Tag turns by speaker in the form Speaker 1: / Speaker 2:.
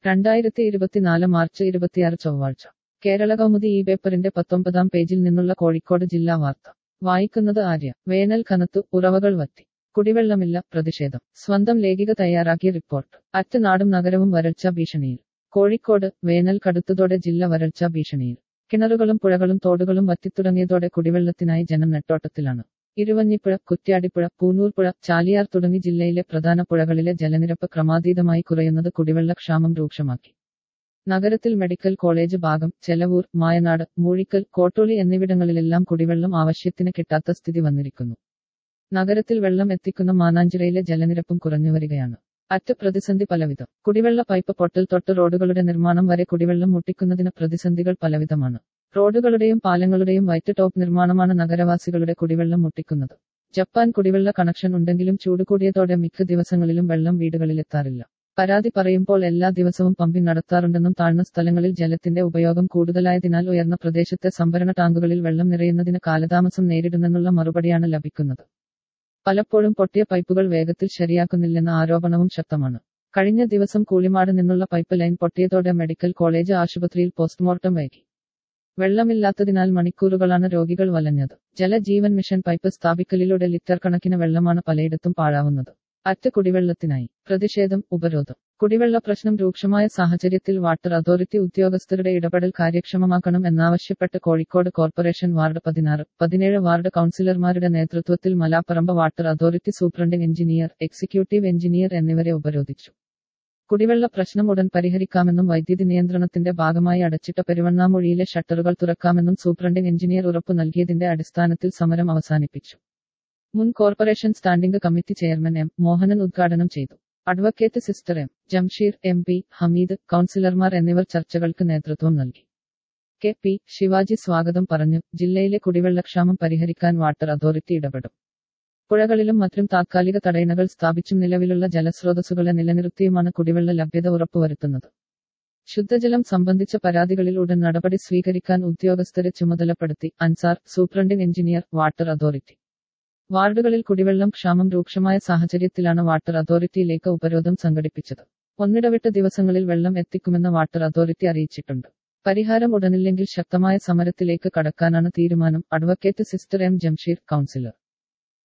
Speaker 1: രണ്ടായിരത്തി ഇരുപത്തിനാല് മാർച്ച് ഇരുപത്തിയാറ് ചൊവ്വാഴ്ച കേരള കൗമുദി ഈ പേപ്പറിന്റെ പത്തൊമ്പതാം പേജിൽ നിന്നുള്ള കോഴിക്കോട് ജില്ലാ വാർത്ത വായിക്കുന്നത് ആര്യ വേനൽ കനത്തു ഉറവകൾ വറ്റി കുടിവെള്ളമില്ല പ്രതിഷേധം സ്വന്തം ലേഖിക തയ്യാറാക്കിയ റിപ്പോർട്ട് അറ്റ് നാടും നഗരവും വരൾച്ചാ ഭീഷണിയിൽ കോഴിക്കോട് വേനൽ കടുത്തതോടെ ജില്ല വരൾച്ചാ ഭീഷണിയിൽ കിണറുകളും പുഴകളും തോടുകളും വറ്റിത്തുടങ്ങിയതോടെ കുടിവെള്ളത്തിനായി ജനം നെട്ടോട്ടത്തിലാണ് ഇരുവഞ്ഞിപ്പുഴ കുറ്റ്യാടിപ്പുഴ പൂന്നൂർപ്പുഴ ചാലിയാർ തുടങ്ങി ജില്ലയിലെ പ്രധാന പുഴകളിലെ ജലനിരപ്പ് ക്രമാതീതമായി കുറയുന്നത് കുടിവെള്ളക്ഷാമം രൂക്ഷമാക്കി നഗരത്തിൽ മെഡിക്കൽ കോളേജ് ഭാഗം ചെലവൂർ മായനാട് മൂഴിക്കൽ കോട്ടോളി എന്നിവിടങ്ങളിലെല്ലാം കുടിവെള്ളം ആവശ്യത്തിന് കിട്ടാത്ത സ്ഥിതി വന്നിരിക്കുന്നു നഗരത്തിൽ വെള്ളം എത്തിക്കുന്ന മാനാഞ്ചിറയിലെ ജലനിരപ്പും കുറഞ്ഞുവരികയാണ് അറ്റ് പ്രതിസന്ധി പലവിധം കുടിവെള്ള പൈപ്പ് പൊട്ടൽ തൊട്ട് റോഡുകളുടെ നിർമ്മാണം വരെ കുടിവെള്ളം മുട്ടിക്കുന്നതിന് പ്രതിസന്ധികൾ പലവിധമാണ് റോഡുകളുടെയും പാലങ്ങളുടെയും വൈറ്റ് ടോപ്പ് നിർമ്മാണമാണ് നഗരവാസികളുടെ കുടിവെള്ളം മുട്ടിക്കുന്നത് ജപ്പാൻ കുടിവെള്ള കണക്ഷൻ ഉണ്ടെങ്കിലും ചൂട് കൂടിയതോടെ മിക്ക ദിവസങ്ങളിലും വെള്ളം വീടുകളിലെത്താറില്ല പരാതി പറയുമ്പോൾ എല്ലാ ദിവസവും പമ്പിംഗ് നടത്താറുണ്ടെന്നും താഴ്ന്ന സ്ഥലങ്ങളിൽ ജലത്തിന്റെ ഉപയോഗം കൂടുതലായതിനാൽ ഉയർന്ന പ്രദേശത്തെ സംഭരണ ടാങ്കുകളിൽ വെള്ളം നിറയുന്നതിന് കാലതാമസം നേരിടുമെന്നുള്ള മറുപടിയാണ് ലഭിക്കുന്നത് പലപ്പോഴും പൊട്ടിയ പൈപ്പുകൾ വേഗത്തിൽ ശരിയാക്കുന്നില്ലെന്ന ആരോപണവും ശക്തമാണ് കഴിഞ്ഞ ദിവസം കൂളിമാട് നിന്നുള്ള പൈപ്പ് ലൈൻ പൊട്ടിയതോടെ മെഡിക്കൽ കോളേജ് ആശുപത്രിയിൽ പോസ്റ്റ്മോർട്ടം വൈകി വെള്ളമില്ലാത്തതിനാൽ മണിക്കൂറുകളാണ് രോഗികൾ വലഞ്ഞത് ജലജീവൻ മിഷൻ പൈപ്പ് സ്ഥാപിക്കലിലൂടെ ലിറ്റർ കണക്കിന് വെള്ളമാണ് പലയിടത്തും പാഴാവുന്നത് അറ്റ് കുടിവെള്ളത്തിനായി പ്രതിഷേധം ഉപരോധം കുടിവെള്ള പ്രശ്നം രൂക്ഷമായ സാഹചര്യത്തിൽ വാട്ടർ അതോറിറ്റി ഉദ്യോഗസ്ഥരുടെ ഇടപെടൽ കാര്യക്ഷമമാക്കണം എന്നാവശ്യപ്പെട്ട് കോഴിക്കോട് കോർപ്പറേഷൻ വാർഡ് പതിനാറ് പതിനേഴ് വാർഡ് കൗൺസിലർമാരുടെ നേതൃത്വത്തിൽ Malaparamba water authority superintending engineer executive engineer എന്നിവരെ ഉപരോധിച്ചു കുടിവെള്ള പ്രശ്നം ഉടൻ പരിഹരിക്കാമെന്നും വൈദ്യുതി നിയന്ത്രണത്തിന്റെ ഭാഗമായി അടച്ചിട്ട പെരുവണ്ണാമൊഴിയിലെ ഷട്ടറുകൾ തുറക്കാമെന്നും സൂപ്രണ്ടിംഗ് എഞ്ചിനീയർ ഉറപ്പു നൽകിയതിന്റെ അടിസ്ഥാനത്തിൽ സമരം അവസാനിപ്പിച്ചു മുൻ corporation standing committee chairman M Mohanan ഉദ്ഘാടനം ചെയ്തു advocate sister M Jamsheer M P Hameed കൗൺസിലർമാർ എന്നിവർ ചർച്ചകൾക്ക് നേതൃത്വം നൽകി കെ പി ശിവാജി സ്വാഗതം പറഞ്ഞു ജില്ലയിലെ കുടിവെള്ളക്ഷാമം പരിഹരിക്കാൻ വാട്ടർ അതോറിറ്റി ഇടപെടും പുഴകളിലും മറ്റും താത്കാലിക തടയണകൾ സ്ഥാപിച്ചും നിലവിലുള്ള ജലസ്രോതസ്സുകളെ നിലനിർത്തിയുമാണ് കുടിവെള്ള ലഭ്യത ഉറപ്പുവരുത്തുന്നത് ശുദ്ധജലം സംബന്ധിച്ച പരാതികളിൽ ഉടൻ നടപടി സ്വീകരിക്കാൻ ഉദ്യോഗസ്ഥരെ ചുമതലപ്പെടുത്തി Ansar superintending engineer water authority വാർഡുകളിൽ കുടിവെള്ളം ക്ഷാമം രൂക്ഷമായ സാഹചര്യത്തിലാണ് വാട്ടർ അതോറിറ്റിയിലേക്ക് ഉപരോധം സംഘടിപ്പിച്ചത് ഒന്നിടവിട്ട ദിവസങ്ങളിൽ വെള്ളം എത്തിക്കുമെന്ന് വാട്ടർ അതോറിറ്റി അറിയിച്ചിട്ടുണ്ട് പരിഹാരം ഉടനില്ലെങ്കിൽ ശക്തമായ സമരത്തിലേക്ക് കടക്കാനാണ് തീരുമാനം advocate sister M Jamsheer councillor